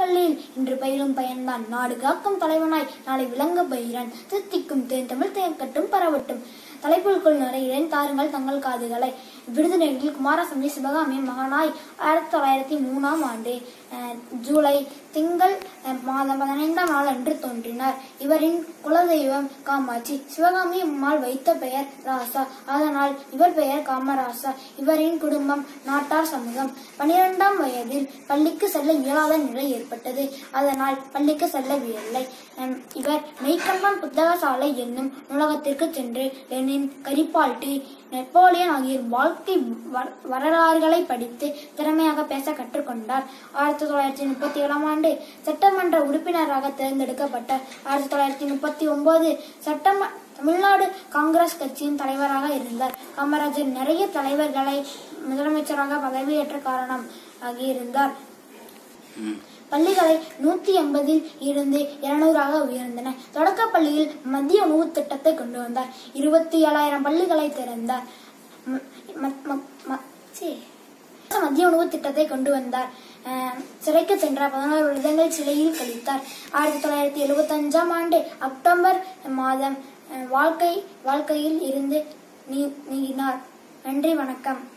தொடக்கப்பள்ளியில் இன்று பயிலும் பயன்தான் நாடு காக்கும் தலைவனாய் நாளை விளங்க பயிரன் தித்திக்கும் தேன் தமிழ் தேக்கட்டும் பரவட்டும் தலைப்புக்குள் நுரையிறேன் தாருங்கள் தங்கள் காதுகளை விருதுநெல்லியில் குமாரசாமி சிவகாமி மகனாய் ஆயிரத்தி தொள்ளாயிரத்தி மூணாம் ஆண்டு அஹ், ஜூலை திங்கள் அஹ், மாதம் பதினைந்தாம் நாள் அன்று தோன்றினார் இவரின் குலதெய்வம் காமாட்சி சிவகாமி அம்மாள் வைத்த பெயர் ராசா அதனால் இவர் பெயர் காமராசா இவரின் குடும்பம் நாட்டார் சமூகம் பனிரெண்டாம் வயதில் பள்ளிக்கு செல்ல இயலாத நிலை ஏற்பட்டது அதனால் பள்ளிக்கு செல்லவில்லை அம், இவர் மெய்கண்டான் புத்தகசாலை என்னும் நூலகத்திற்கு சென்று லெனின் கரிபால்டி நெப்போலியன் ஆகியோர் வாழ்க்கை வ- வரலாறுகளை படித்து திறமையாக பேச கற்றுக்கொண்டார் ஆயிரத்தி தொள்ளாயிரத்தி முப்பத்தி ஏழாம் ஆண்டு சட்டமன்ற உறுப்பினராக தேர்ந்தெடுக்கப்பட்டார் ஆயிரத்தி தொள்ளாயிரத்தி முப்பத்தி ஒன்பது சட்டம தமிழ்நாடு காங்கிரஸ் கட்சியின் தலைவராக இருந்தார் காமராஜர் நிறைய தலைவர்களை முதலமைச்சராக பதவியேற்ற காரணம் ஆகியிருந்தார் பள்ளிகளை நூத்தி எண்பதில் இருந்து இருநூறாக உயர்ந்தன தொடக்கப்பள்ளியில் மத்திய உணவு திட்டத்தை கொண்டு வந்தார் இருபத்தி ஏழாயிரம் பள்ளிகளை திறந்தார் ம- ம- ம- ம- சீ. மத்திய உணவு திட்டத்தை கொண்டு வந்தார் அஹ், சிறைக்கு சென்ற பதினாறு வருடங்கள் சிறையில் கழித்தார் ஆயிரத்தி தொள்ளாயிரத்தி எழுபத்தி அஞ்சாம் ஆண்டு அக்டோபர் மாதம் அஹ், வாழ்க்கை வாழ்க்கையில் இருந்து நீ- நீங்கினார் நன்றி வணக்கம்